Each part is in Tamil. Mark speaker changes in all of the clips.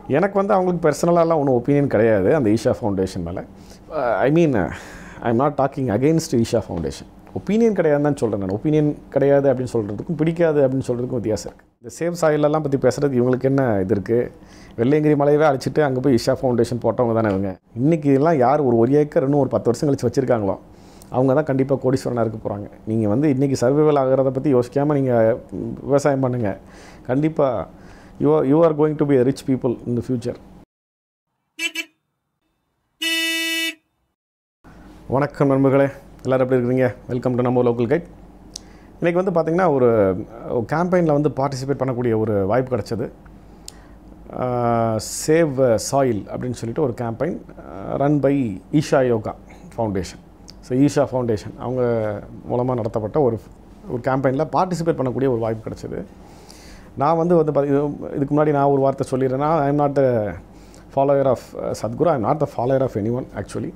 Speaker 1: எனக்கு வந்து அவங்களுக்கு பர்சனலாலாம் ஒன்றும் ஒப்பீனியன் கிடையாது அந்த ஈஷா ஃபவுண்டேஷன் மேலே I mean I am not talking against Isha foundation opinion கிடையாதுன்னு தான் சொல்கிறேன் நான் ஒப்பீனியன் கிடையாது அப்படின்னு சொல்கிறதுக்கும் பிடிக்காது அப்படின்னு சொல்கிறதுக்கும் வித்தியாசம் இருக்குது இந்த சேவ் சாயிலெல்லாம் பற்றி பேசுகிறதுக்கு இவங்களுக்கு என்ன இது இருக்குது வெள்ளையங்கிரி மலையவே அழைச்சிட்டு அங்கே போய் இஷா ஃபவுண்டேஷன் போட்டவங்க தானே இவங்க இன்றைக்கி எல்லாம் யார் ஒரு ஒரு ஏக்கர் இன்னும் ஒரு பத்து வருஷம் கழிச்சு வச்சுருக்காங்களோ அவங்க தான் கண்டிப்பாக கோடீஸ்வரனாக இருக்க போகிறாங்க நீங்கள் வந்து இன்றைக்கி சர்வைவல் ஆகிறத பற்றி யோசிக்காமல் நீங்கள் விவசாயம் பண்ணுங்கள் கண்டிப்பாக you are you are going to be rich people in the future வணக்கம் நண்பர்களே எல்லோரும் எப்படி இருக்கிறீங்க வெல்கம் டு நம்ம லோக்கல் கைட் இன்றைக்கி வந்து பார்த்திங்கன்னா ஒரு கேம்பெயினில் வந்து பார்ட்டிசிபேட் பண்ணக்கூடிய ஒரு வாய்ப்பு கிடச்சது சேவ் சாயில் அப்படின்னு சொல்லிட்டு ஒரு campaign run by Isha Yoga foundation so Isha foundation அவங்க மூலமாக நடத்தப்பட்ட ஒரு ஒரு கேம்பெயினில் பார்ட்டிசிபேட் பண்ணக்கூடிய ஒரு வாய்ப்பு கிடச்சிது நான் வந்து வந்து பாத்தி- இது- இதுக்கு முன்னாடி நான் ஒரு வார்த்தை சொல்லிடுறேன்னா I am not the follower of Sadhguru I am not the follower of any one actually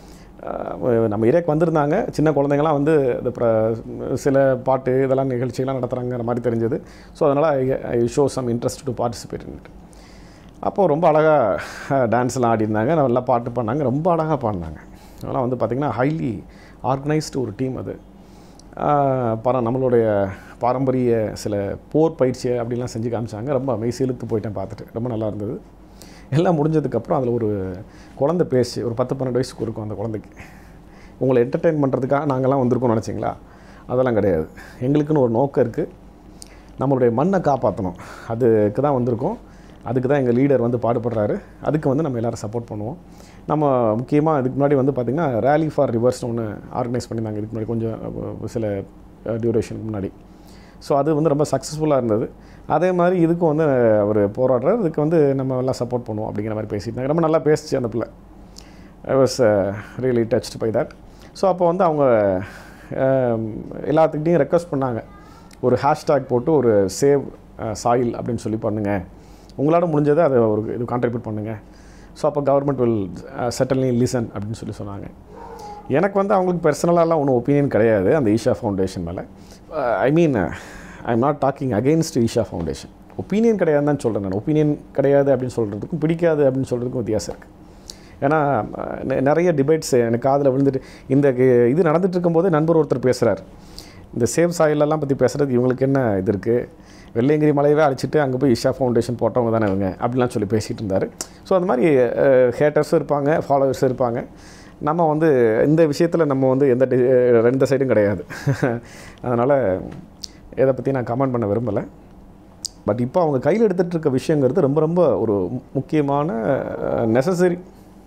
Speaker 1: நம்ம ஏரியாக்கு வந்திருந்தாங்க சின்ன குழந்தைங்களாம் வந்து இந்த ப்ர- சில பாட்டு இதெல்லாம் நிகழ்ச்சிகள்லாம் நடத்துகிறாங்கிற மாதிரி தெரிஞ்சது ஸோ அதனால் I show some interest to participate in அப்போது ரொம்ப அழகாக டான்ஸ்லாம் ஆடிருந்தாங்க நல்லா பாட்டு பாடினாங்க ரொம்ப அழகாக பாடினாங்க அதெல்லாம் வந்து பார்த்திங்கன்னா ஹைலி ஆர்கனைஸ்டு ஒரு டீம் அது ஆஹ் பர நம்மளுடைய பாரம்பரிய சில போர் பயிற்சி அப்படிலாம் செஞ்சு காமிச்சாங்க ரொம்ப மெய் இழுத்து போயிட்டேன் பார்த்துட்டு ரொம்ப நல்லா இருந்தது எல்லாம் முடிஞ்சதுக்கப்புறம் அதில் ஒரு குழந்தை பேசி ஒரு பத்து பன்னெண்டு வயசுக்கு இருக்கும் அந்த குழந்தைக்கு உங்களை என்டர்டெயின் பண்ணுறதுக்காக நாங்கள்லாம் வந்திருக்கோம்னு நினச்சிங்களா அதெல்லாம் கிடையாது எங்களுக்குன்னு ஒரு நோக்கம் இருக்குது நம்மளுடைய மண்ணை காப்பாற்றணும் அதுக்கு தான் வந்திருக்கோம் அதுக்கு தான் எங்கள் லீடர் வந்து பாடுபடுறாரு அதுக்கு வந்து நம்ம எல்லோரும் சப்போர்ட் பண்ணுவோம் நம்ம முக்கியமாக இதுக்கு முன்னாடி வந்து பார்த்திங்கன்னா ரேலி ஃபார் ரிவர்ஸ்னு ஒன்று ஆர்கனைஸ் பண்ணியிருந்தாங்க இதுக்கு முன்னாடி கொஞ்சம் அஹ், சில டியூரேஷனுக்கு முன்னாடி ஸோ அது வந்து ரொம்ப சக்ஸஸ்ஃபுல்லாக இருந்தது அதே மாதிரி இதுக்கும் வந்து அவர் போராடுறாரு இதுக்கு வந்து நம்ம எல்லாம் சப்போர்ட் பண்ணுவோம் அப்படிங்கிற மாதிரி பேசியிருந்தாங்க ரொம்ப நல்லா பேசிச்சு அந்த பிள்ளை I was really touched by that so அப்போ வந்து அவங்க அஹ், எல்லாத்துக்கிட்டையும் ரெக்வஸ்ட் பண்ணாங்க ஒரு ஹேஷ்டேக் போட்டு ஒரு சேவ் சாயில் அப்படின்னு சொல்லி பண்ணுங்கள் உங்களால் முடிஞ்சதை அதை ஒரு இது கான்ட்ரிபியூட் பண்ணுங்கள் ஸோ அப்போ கவர்மெண்ட் வில் செட்டல்னி லிசன் அப்படின்னு சொல்லி சொன்னாங்க எனக்கு வந்து அவங்களுக்கு பர்சனலாலாம் ஒன்றும் ஒப்பீனியன் கிடையாது அந்த ஈஷா ஃபவுண்டேஷன் மேலே I mean I am not talking against Isha foundation opinion கிடையாதுன்னு தான் சொல்கிறேன் நான் ஒப்பீனியன் கிடையாது அப்படின்னு சொல்கிறதுக்கும் பிடிக்காது அப்படின்னு சொல்கிறதுக்கும் வித்தியாசம் இருக்குது ஏன்னா அஹ், நெ- நிறைய டிபேட்ஸ் எனக்கு காதில் விழுந்துட்டு இந்த க- இது நடந்துட்டு இருக்கும்போது நண்பர் ஒருத்தர் பேசுகிறார் இந்த சேவ் சாயிலெல்லாம் பற்றி பேசுகிறதுக்கு இவங்களுக்கு என்ன இது இருக்குது வெள்ளையங்கிரி மலையவே அழைச்சிட்டு அங்கே போய் இஷா ஃபவுண்டேஷன் போட்டவங்க தானே இவங்க அப்படிலாம் சொல்லி பேசிகிட்டு இருந்தார் ஸோ அந்த மாதிரி ஹேட்டர்ஸும் இருப்பாங்க ஃபாலோவர்ஸும் இருப்பாங்க நம்ம வந்து இந்த விஷயத்தில் நம்ம வந்து எந்த டி- ரெண்டு சைடும் கிடையாது அதனால் இதை பற்றி நான் கமெண்ட் பண்ண விரும்பலை பட் இப்போ அவங்க கையில் எடுத்துகிட்டு இருக்க விஷயங்கிறது ரொம்ப ரொம்ப ஒரு முக்கியமான நெசசரி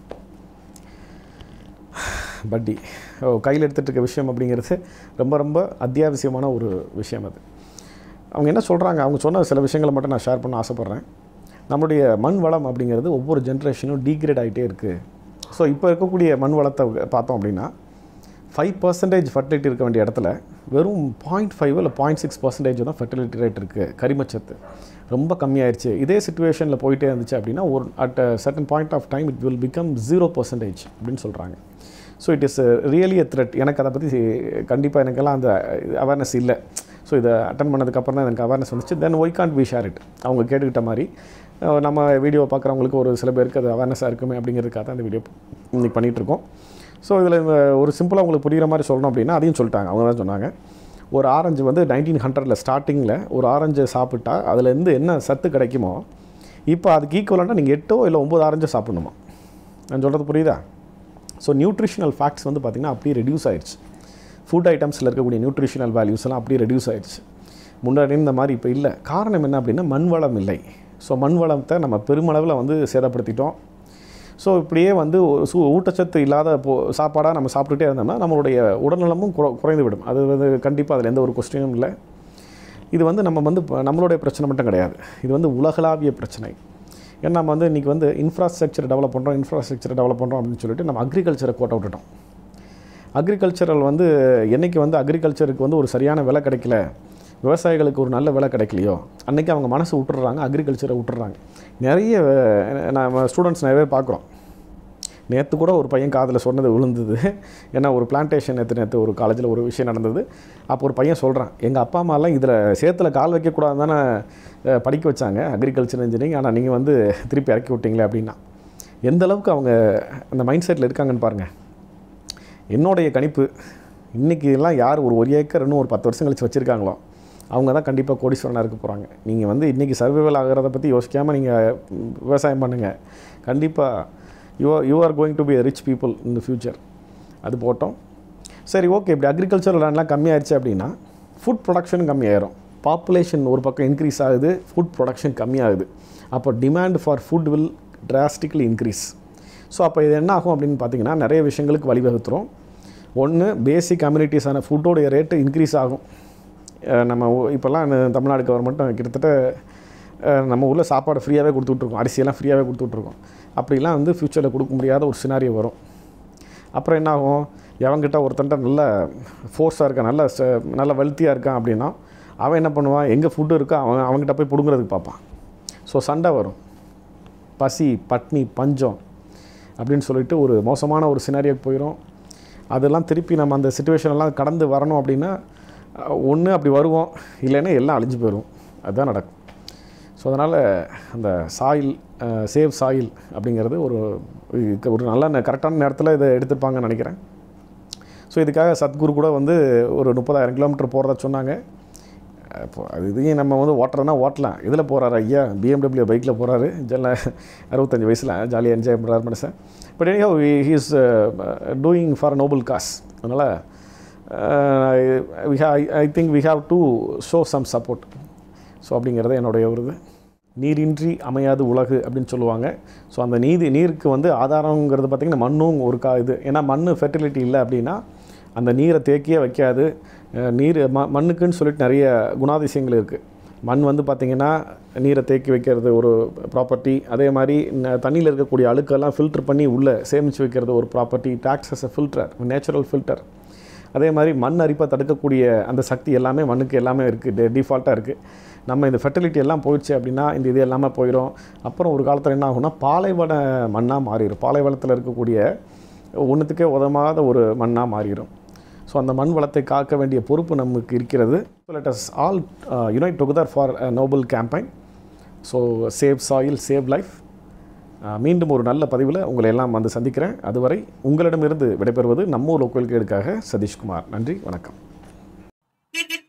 Speaker 1: பட்டி ஓ கையில் எடுத்துகிட்டு இருக்க விஷயம் அப்படிங்கிறது ரொம்ப ரொம்ப அத்தியாவசியமான ஒரு விஷயம் அது அவங்க என்ன சொல்கிறாங்க அவங்க சொன்ன சில விஷயங்களை மட்டும் நான் ஷேர் பண்ண ஆசைப்பட்றேன் நம்மளுடைய மண் வளம் அப்படிங்கிறது ஒவ்வொரு ஜென்ரேஷனும் டீக்ரேட் ஆகிட்டே இருக்குது ஸோ இப்போ இருக்கக்கூடிய மண் வளத்தை பார்த்தோம் அப்படின்னா ஃபைவ் பர்சன்டேஜ் ஃபர்டிலிட்டி இருக்க வேண்டிய இடத்துல வெறும் பாயிண்ட் ஃபைவ் இல்லை பாயிண்ட் சிக்ஸ் பர்சன்டேஜ் தான் ஃபர்டிலிட்டி ரேட் இருக்குது கரிமச்சத்து ரொம்ப கம்மியாயிருச்சு இதே சுச்சுவேஷனில் போயிட்டே இருந்துச்சு அப்படின்னா ஒரு at certain point of time it will become zero percentage அப்படின்னு சொல்கிறாங்க so it is really a threat எனக்கு அதை பற்றி கண்டிப்பாக எனக்கெல்லாம் அந்த அவேர்னஸ் இல்லை ஸோ இதை அட்டன் பண்ணதுக்கப்புறம் தான் எனக்கு அவேர்னஸ் வந்துச்சு then why can't we share it அவங்க கேட்டுக்கிட்ட மாதிரி அஹ், நம்ம வீடியோ பார்க்குறவங்களுக்கு ஒரு சில பேருக்கு அது அவேர்னஸாக இருக்குமே அப்படிங்கிறதுக்காக தான் இந்த வீடியோ இன்னைக்கு பண்ணிகிட்டு இருக்கோம் ஸோ இதில் ஒரு சிம்பிளாக உங்களுக்கு புரிகிற மாதிரி சொல்லணும் அப்படின்னா அதையும் சொல்லிட்டாங்க அவங்க தான் சொன்னாங்க ஒரு ஆரஞ்சு வந்து நைன்டீன் ஹண்ட்ரடில் ஸ்டார்டிங்கில் ஒரு ஆரஞ்சு சாப்பிட்டா அதுலேருந்து என்ன சத்து கிடைக்குமோ இப்போ அதுக்கு ஈக்குவலாக நீங்கள் எட்டோ இல்லை ஒம்பது ஆரஞ்சு சாப்பிடணுமா நான் சொல்கிறது புரியுதா ஸோ நியூட்ரிஷனல் ஃபேக்ட்ஸ் வந்து பார்த்திங்கன்னா அப்படியே ரெடியூஸ் ஆயிடுச்சு ஃபுட் ஐட்டம்ஸில் இருக்கக்கூடிய நியூட்ரிஷனல் வேல்யூஸ் எல்லாம் அப்படியே ரெடியூஸ் ஆயிடுச்சு முன்னாடி இந்த மாதிரி இப்போ இல்லை காரணம் என்ன அப்படின்னா மண் வளம் இல்லை ஸோ மண் வளத்தை நம்ம பெருமளவில் வந்து சேதப்படுத்திட்டோம் ஸோ இப்படியே வந்து ஒரு சு ஊட்டச்சத்து இல்லாத போ சாப்பாடாக நம்ம சாப்பிட்டுட்டே இருந்தோம்னா நம்மளுடைய உடல்நலமும் குற குறைந்து விடும் அது வந்து கண்டிப்பாக அதில் எந்த ஒரு கொஸ்டினும் இல்லை இது வந்து நம்ம வந்து இப்ப நம்மளுடைய பிரச்சனை மட்டும் கிடையாது இது வந்து உலகளாவிய பிரச்சனை ஏன்னா நம்ம வந்து இன்றைக்கி வந்து இன்ஃப்ராஸ்ட்ரக்சர் டெவலப் பண்ணுறோம் இன்ஃப்ராஸ்ட்ரக்சர் டெவலப் பண்ணுறோம் அப்படின்னு சொல்லிட்டு நம்ம அக்ரிகல்ச்சரை கோட்டை விட்டுட்டோம் அக்ரிகல்ச்சரல் வந்து என்னைக்கு வந்து அக்ரிகல்ச்சருக்கு வந்து ஒரு சரியான விலை கிடைக்கல விவசாயிகளுக்கு ஒரு நல்ல விலை கிடைக்கலையோ அன்றைக்கி அவங்க மனசு விட்டுறாங்க அக்ரிகல்ச்சரை விட்டுறாங்க நிறைய அஹ், நம்ம ஸ்டூடெண்ட்ஸ் நிறைய பேர் பார்க்குறோம் நேற்று கூட ஒரு பையன் காதில் சொன்னது விழுந்தது ஏன்னா ஒரு பிளான்டேஷன் நேற்று நேற்று ஒரு காலேஜில் ஒரு விஷயம் நடந்தது அப்போ ஒரு பையன் சொல்கிறான் எங்கள் அப்பா அம்மாலாம் இதில் சேத்துல கால் வைக்கக்கூடாது தானே அஹ், படிக்க வச்சாங்க அக்ரிகல்ச்சர் இன்ஜினியரிங் ஆனால் நீங்கள் வந்து திருப்பி இறக்கி விட்டீங்களே அப்படின்னா எந்த அளவுக்கு அவங்க அந்த மைண்ட் செட்டில் இருக்காங்கன்னு பாருங்கள் என்னுடைய கணிப்பு இன்றைக்கி எல்லாம் யார் ஒரு ஒரு ஏக்கர் இன்னும் ஒரு பத்து வருஷம் கழிச்சு வச்சுருக்காங்களோ அவங்க தான் கண்டிப்பாக கோடீஸ்வரனாக இருக்க போகிறாங்க நீங்கள் வந்து இன்றைக்கி சர்வைவல் ஆகிறத பற்றி யோசிக்காமல் நீங்கள் விவசாயம் பண்ணுங்கள் கண்டிப்பாக you you are going to be a rich people in the future அது போட்டோம் சரி ஓகே இப்படி அக்ரிகல்ச்சர் லேண்ட்லாம் கம்மியாயிருச்சு அப்படின்னா ஃபுட் ப்ரொடக்ஷன் கம்மியாயிரும் பாப்புலேஷன் ஒரு பக்கம் இன்க்ரீஸ் ஆகுது ஃபுட் ப்ரொடக்ஷன் கம்மியாகுது அப்போ demand for food will drastically increase so அப்போ இது என்ன ஆகும் அப்படின்னு பார்த்தீங்கன்னா நிறைய விஷயங்களுக்கு வழிவகுத்துரும் ஒன்று பேசிக் கம்யூனிட்டிஸான ஃபுட்டோடைய ரேட்டு இன்க்ரீஸ் ஆகும் அஹ் நம்ம ஊ- இப்போல்லாம் இந்த தமிழ்நாடு கவர்மெண்ட்டும் கிட்டத்தட்ட அஹ் நம்ம ஊரில் சாப்பாடு ஃப்ரீயாகவே கொடுத்துட்ருக்கோம் அரிசியெல்லாம் ஃப்ரீயாகவே கொடுத்துட்ருக்கோம் அப்படிலாம் வந்து ஃப்யூச்சரில் கொடுக்க முடியாத ஒரு சினாரியோ வரும் அப்புறம் என்ன ஆகும் எவன்கிட்ட ஒருத்தன்ட்ட நல்ல ஃபோர்ஸாக இருக்கான் நல்ல ச- நல்ல வெல்த்தியாக இருக்கான் அப்படின்னா அவன் என்ன பண்ணுவான் எங்கே ஃபுட்டு இருக்கோ அவன் அவன்கிட்ட போய் பிடுங்குறதுக்கு பார்ப்பான் ஸோ சண்டை வரும் பசி பட்னி பஞ்சம் அப்படின்னு சொல்லிட்டு ஒரு மோசமான ஒரு சினாரியோக்கு போயிடும் அதெல்லாம் திருப்பி நம்ம அந்த சுச்சுவேஷன் எல்லாம் கடந்து வரணும் அப்படின்னா ஒன்று அப்படி வருவோம் இல்லைன்னா எல்லாம் அழிஞ்சு போயிடும் அதுதான் நடக்கும் ஸோ அதனால் அந்த சாயில் சேவ் சாயில் அப்படிங்கிறது ஒரு இதுக்கு ஒரு நல்ல கரெக்டான நேரத்தில் இதை எடுத்துருப்பாங்கன்னு நினைக்கிறேன் ஸோ இதுக்காக சத்குரு கூட வந்து ஒரு முப்பதாயிரம் கிலோமீட்டர் போகிறதா சொன்னாங்க இப்போ அது இதையும் நம்ம வந்து ஓட்டுறதுனா ஓட்டலாம் இதில் போகிறாரு ஐயா பிஎம்டபிள்யூ பைக்கில் போகிறாரு ஜல்ல அறுபத்தஞ்சு வயசில் ஜாலியாக என்ஜாய் பண்ணுறாரு மனுஷன் but anyhow he is doing for noble cause அதனால் we I think we have to show some support so அப்படிங்கிறது என்னுடைய ஒரு இது நீரின்றி அமையாது உலகு அப்படின்னு சொல்லுவாங்க ஸோ அந்த நீதி நீருக்கு வந்து ஆதாரங்கிறது பார்த்திங்கன்னா மண்ணும் ஒரு கா இது ஏன்னா மண் ஃபெர்டிலிட்டி இல்லை அப்படின்னா அந்த நீரை தேக்கியே வைக்காது அஹ் நீர் ம மண்ணுக்குன்னு சொல்லிட்டு நிறைய குணாதிசயங்கள் இருக்குது மண் வந்து பார்த்திங்கன்னா நீரை தேக்கி வைக்கிறது ஒரு ப்ராப்பர்ட்டி அதே மாதிரி தண்ணியில் இருக்கக்கூடிய அழுக்கெல்லாம் ஃபில்டர் பண்ணி உள்ளே சேமித்து வைக்கிறது ஒரு ப்ராப்பர்ட்டி டாக்ஸ் as a filter natural filter அதே மாதிரி மண் அரிப்பை தடுக்கக்கூடிய அந்த சக்தி எல்லாமே மண்ணுக்கு எல்லாமே இருக்குது டிஃபால்ட்டாக இருக்குது நம்ம இந்த ஃபெர்டிலிட்டி எல்லாம் போயிடுச்சு அப்படின்னா இந்த இது எல்லாமே போயிடும் அப்புறம் ஒரு காலத்தில் என்ன ஆகும்னா பாலைவன மண்ணாக மாறிடும் பாலைவனத்தில் இருக்கக்கூடிய ஒன்றுத்துக்கே உதவாத ஒரு மண்ணாக மாறிடும் ஸோ அந்த மண் வளத்தை காக்க வேண்டிய பொறுப்பு நமக்கு இருக்கிறது let us all unite together for noble campaign so save soil save life மீண்டும் ஒரு நல்ல பதிவில் உங்களை எல்லாம் வந்து சந்திக்கிறேன் அதுவரை உங்களிடமிருந்து விடைபெறுவது நம்ம ஊர் லோக்கல் கேடுக்காக சதீஷ்குமார் நன்றி வணக்கம்